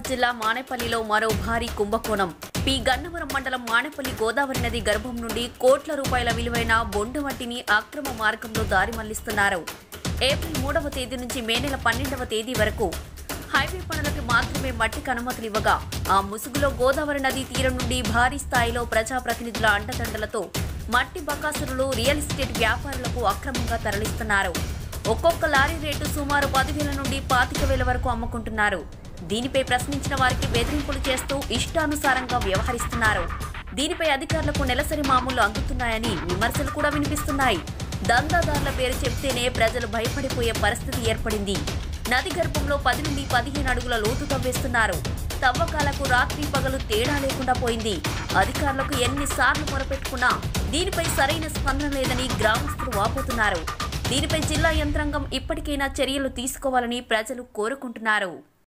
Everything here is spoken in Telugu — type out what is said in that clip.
జిల్లా మానేపల్లిలో మరో భారీ కుంభకోణం పి గన్నవరం మండలం మానేపల్లి గోదావరి నది గర్భం నుండి కోట్ల రూపాయల విలువైన బొండు మట్టిని అక్రమ మార్గంలో దారి మళ్లిస్తున్నారు ఏప్రిల్ మూడవ తేదీ నుంచి మే నెల పన్నెండవ తేదీ వరకు హైవే పనులకి మాత్రమే మట్టికి అనుమతులు ఇవ్వగా ఆ ముసుగులో గోదావరి నది తీరం నుండి భారీ స్థాయిలో ప్రజాప్రతినిధుల అండదండలతో మట్టి బకాసురులు రియల్ ఎస్టేట్ వ్యాపారులకు అక్రమంగా తరలిస్తున్నారు ఒక్కొక్క లారీ రేటు సుమారు పదివేల నుండి పాతిక వేల వరకు అమ్ముకుంటున్నారు దీనిపై ప్రశ్నించిన వారికి బెదిరింపులు చేస్తూ ఇష్టానుసారంగా వ్యవహరిస్తున్నారు దీనిపై అధికారులకు నెలసరి మామూలు అందుతున్నాయని విమర్శలు కూడా వినిపిస్తున్నాయి దందాదారుల పేరు చెప్తేనే ప్రజలు భయపడిపోయే పరిస్థితి ఏర్పడింది నది గర్భంలో పది నుండి పదిహేను అడుగుల లోతు తవ్వేస్తున్నారు తవ్వకాలకు రాత్రి పగలు తేడా లేకుండా పోయింది అధికారులకు ఎన్నిసార్లు మొరపెట్టుకున్నా దీనిపై సరైన స్పందన లేదని గ్రామస్తులు వాపోతున్నారు దీనిపై జిల్లా యంత్రాంగం ఇప్పటికైనా చర్యలు తీసుకోవాలని ప్రజలు కోరుకుంటున్నారు